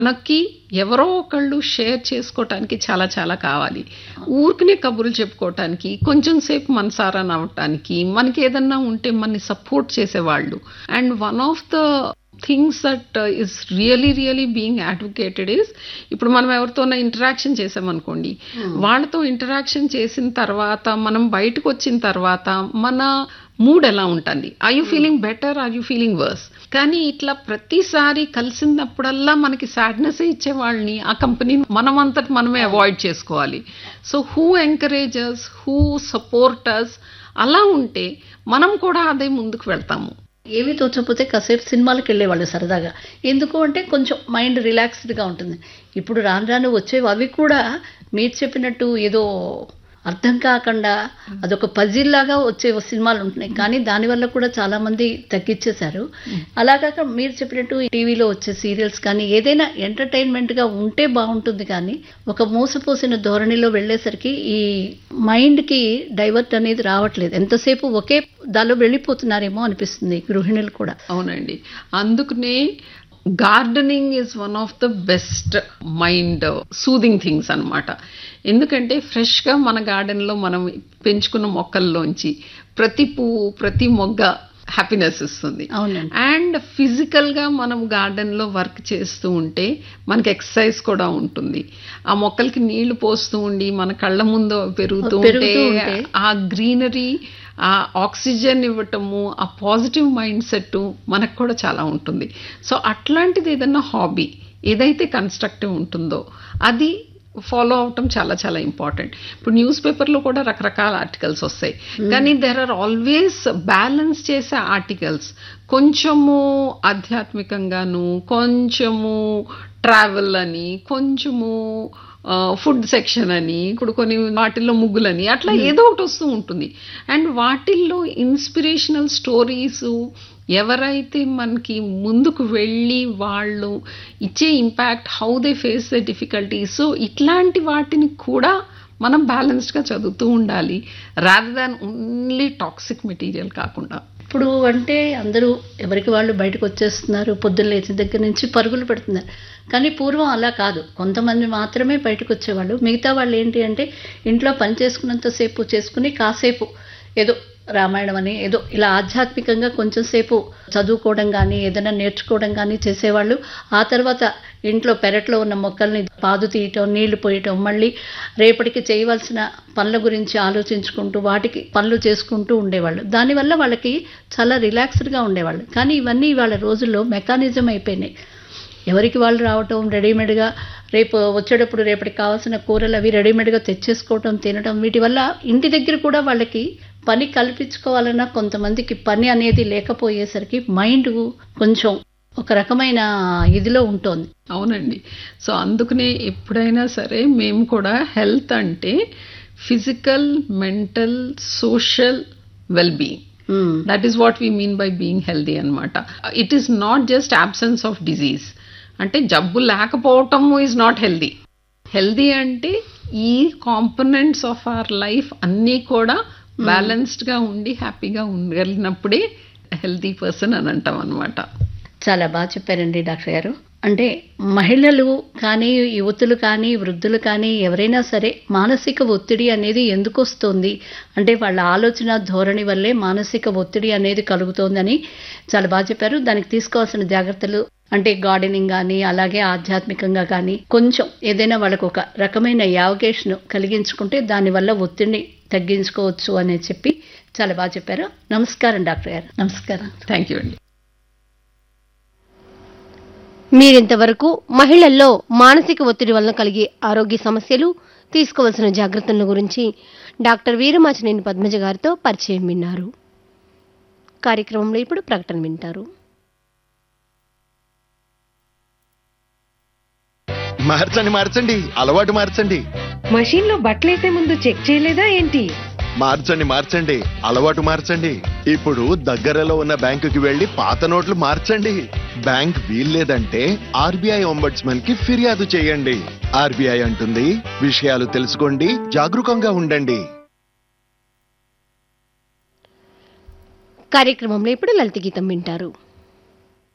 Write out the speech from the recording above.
మనకి ఎవరో ఒకళ్ళు షేర్ చేసుకోవటానికి చాలా చాలా కావాలి ఊరికనే కబుర్లు చెప్పుకోవటానికి కొంచెం సేపు మనసారా నవ్వటానికి మనకి ఏదన్నా ఉంటే మనని సపోర్ట్ చేసేవాళ్ళు and one of the things that is really really being advocated is ఇప్పుడు మనం ఎవరితోనైనా ఇంటరాక్షన్ చేసామనుకోండి వాళ్ళతో ఇంటరాక్షన్ చేసిన తర్వాత మనం బయటకు వచ్చిన తర్వాత మన మూడ్ ఎలా ఉంటుంది are you feeling better are you feeling worse కానీ ఇట్లా ప్రతిసారి కలిసినప్పుడల్లా మనకి సాడ్నెస్ ఇచ్చే వాళ్ళని ఆ కంపెనీని మనం అంతటి మనమే అవాయిడ్ చేసుకోవాలి so who encourages who supporters అలా ఉంటే మనం కూడా అదే ముందుకు వెళ్తాము ఏమీ తోచకపోతే కాసేపు సినిమాలకు వెళ్ళేవాళ్ళు సరదాగా ఎందుకు అంటే కొంచెం మైండ్ రిలాక్స్డ్గా ఉంటుంది ఇప్పుడు రాను రాను వచ్చేవి అవి కూడా మీరు చెప్పినట్టు ఏదో అర్థం కాకుండా అదొక పజిల్ లాగా వచ్చే సినిమాలు ఉంటున్నాయి కానీ దానివల్ల కూడా చాలా మంది తగ్గించేశారు అలాగాక మీరు చెప్పినట్టు టీవీలో వచ్చే సీరియల్స్ కానీ ఏదైనా ఎంటర్టైన్మెంట్గా ఉంటే బాగుంటుంది కానీ ఒక మూసపోసిన ధోరణిలో వెళ్ళేసరికి ఈ మైండ్కి డైవర్ట్ అనేది రావట్లేదు ఎంతసేపు ఒకే దానిలో వెళ్ళిపోతున్నారేమో అనిపిస్తుంది గృహిణులు కూడా అవునండి అందుకనే gardening is one of the best mind soothing things అన్నమాట ఎందుకంటే ఫ్రెష్గా మన గార్డెన్లో మనం పెంచుకున్న మొక్కల్లోంచి ప్రతి పువ్వు ప్రతి మొగ్గ హ్యాపీనెస్ ఇస్తుంది అవునండి అండ్ ఫిజికల్గా మనం గార్డెన్లో వర్క్ చేస్తూ ఉంటే మనకి ఎక్సర్సైజ్ కూడా ఉంటుంది ఆ మొక్కలకి నీళ్లు పోస్తూ ఉండి మన కళ్ళ ముందు పెరుగుతూ ఉంటే పెరుగుతూ ఉంటే. ఆ గ్రీనరీ ఆ ఆక్సిజన్ ఇవ్వటము ఆ పాజిటివ్ మైండ్ సెట్ మనకు కూడా చాలా ఉంటుంది సో అట్లాంటిది ఏదన్నా హాబీ ఏదైతే కన్స్ట్రక్టివ్ ఉంటుందో అది ఫాలో అవటం చాలా చాలా ఇంపార్టెంట్ ఇప్పుడు న్యూస్ పేపర్లో కూడా రకరకాల ఆర్టికల్స్ వస్తాయి కానీ దెర్ ఆర్ ఆల్వేస్ బ్యాలెన్స్ చేసే ఆర్టికల్స్ కొంచెము ఆధ్యాత్మికంగాను కొంచెము ట్రావెల్ అని కొంచెము ఫుడ్ సెక్షన్ అని ఇప్పుడు కొన్ని వాటిల్లో ముగ్గులని అట్లా ఏదో ఒకటి వస్తూ ఉంటుంది అండ్ వాటిల్లో ఇన్స్పిరేషనల్ స్టోరీస్ ఎవరైతే మనకి ముందుకు వెళ్ళి వాళ్ళు ఇచ్చే impact how they face the difficulties so ఇట్లాంటి వాటిని కూడా మనం బ్యాలెన్స్డ్గా చదువుతూ ఉండాలి rather than only toxic material కాకుండా ఇప్పుడు అంటే అందరూ ఎవరికి వాళ్ళు బయటకు వచ్చేస్తున్నారు పొద్దున్న లేచిన దగ్గర నుంచి పరుగులు పెడుతున్నారు కానీ పూర్వం అలా కాదు కొంతమంది మాత్రమే బయటకు వచ్చేవాళ్ళు మిగతా వాళ్ళు ఏంటి అంటే ఇంట్లో పని చేసుకున్నంతసేపు చేసుకుని కాసేపు ఏదో రామాయణం అని ఏదో ఇలా ఆధ్యాత్మికంగా కొంచెం సేపు చదువుకోవడం కానీ ఏదైనా నేర్చుకోవడం కానీ చేసేవాళ్ళు ఆ తర్వాత ఇంట్లో పెరట్లో ఉన్న మొక్కల్ని పాదు తీయటం నీళ్లు పోయటం మళ్ళీ రేపటికి చేయవలసిన పనుల గురించి ఆలోచించుకుంటూ వాటికి పనులు చేసుకుంటూ ఉండేవాళ్ళు దానివల్ల వాళ్ళకి చాలా రిలాక్స్డ్గా ఉండేవాళ్ళు కానీ ఇవన్నీ ఇవాళ రోజుల్లో మెకానిజం అయిపోయినాయి ఎవరికి వాళ్ళు రావటం రెడీమేడ్గా రేపు వచ్చేటప్పుడు రేపటికి కావాల్సిన కూరలు అవి రెడీమేడ్గా తెచ్చేసుకోవటం తినటం వీటి వల్ల ఇంటి దగ్గర కూడా వాళ్ళకి పని కల్పించుకోవాలన్నా కొంతమందికి పని అనేది లేకపోయేసరికి మైండ్ కొంచెం ఒక రకమైన ఇదిలో ఉంటుంది అవునండి సో అందుకనే ఎప్పుడైనా సరే మేము కూడా హెల్త్ అంటే physical mental social well being um, that is what we mean by being healthy అనమాట it is not just absence of disease అంటే జబ్బు లేకపోవటం ఈజ్ నాట్ హెల్దీ హెల్దీ అంటే ఈ కాంపనెంట్స్ ఆఫ్ అవర్ లైఫ్ అన్నీ కూడా బ్యాలెన్స్డ్గా ఉండి హ్యాపీగా ఉండగలిగినప్పుడే హెల్దీ పర్సన్ అని అంటాం అనమాట చాలా బాగా చెప్పారండి డాక్టర్ గారు అంటే మహిళలు కానీ యువతులు కానీ వృద్ధులు కానీ ఎవరైనా సరే మానసిక ఒత్తిడి అనేది ఎందుకు వస్తుంది అంటే వాళ్ళ ఆలోచన ధోరణి వల్లే మానసిక ఒత్తిడి అనేది కలుగుతోందని చాలా బాగా చెప్పారు దానికి తీసుకోవాల్సిన జాగ్రత్తలు అంటే గార్డెనింగ్ కానీ అలాగే ఆధ్యాత్మికంగా కానీ కొంచెం ఏదైనా వాళ్ళకు ఒక రకమైన యావగేషన్ కలిగించుకుంటే దానివల్ల ఒత్తిడిని తగ్గించుకోవచ్చు అని చెప్పి చాలా బాగా చెప్పారు నమస్కారం డాక్టర్ గారు నమస్కారం థ్యాంక్ యూ అండి మీరింతవరకు మహిళల్లో మానసిక ఒత్తిడి వలన కలిగే ఆరోగ్య సమస్యలు తీసుకోవలసిన జాగ్రత్తల గురించి డాక్టర్ వీరమాచినేని పద్మజ గారితో పరిచయం విన్నారు కార్యక్రమంలో ఇప్పుడు ప్రకటన వింటారు మార్చండి మార్చండి అలవాటు మార్చండి మషీన్ లో బట్టలేసే ముందు చెక్ చేయలేదా ఏంటి మార్చండి మార్చండి అలవాటు మార్చండి ఇప్పుడు దగ్గరలో ఉన్న బ్యాంకుకి వెళ్లి పాత నోట్లు మార్చండి బ్యాంక్ వీల్లేదంటే ఆర్బీఐ ఒంబడ్స్మన్ కి ఫిర్యాదు చేయండి ఆర్బీఐ అంటుంది విషయాలు తెలుసుకోండి జాగరూకంగా ఉండండి కార్యక్రమంలో ఇప్పుడు లలిత గీతం వింటారు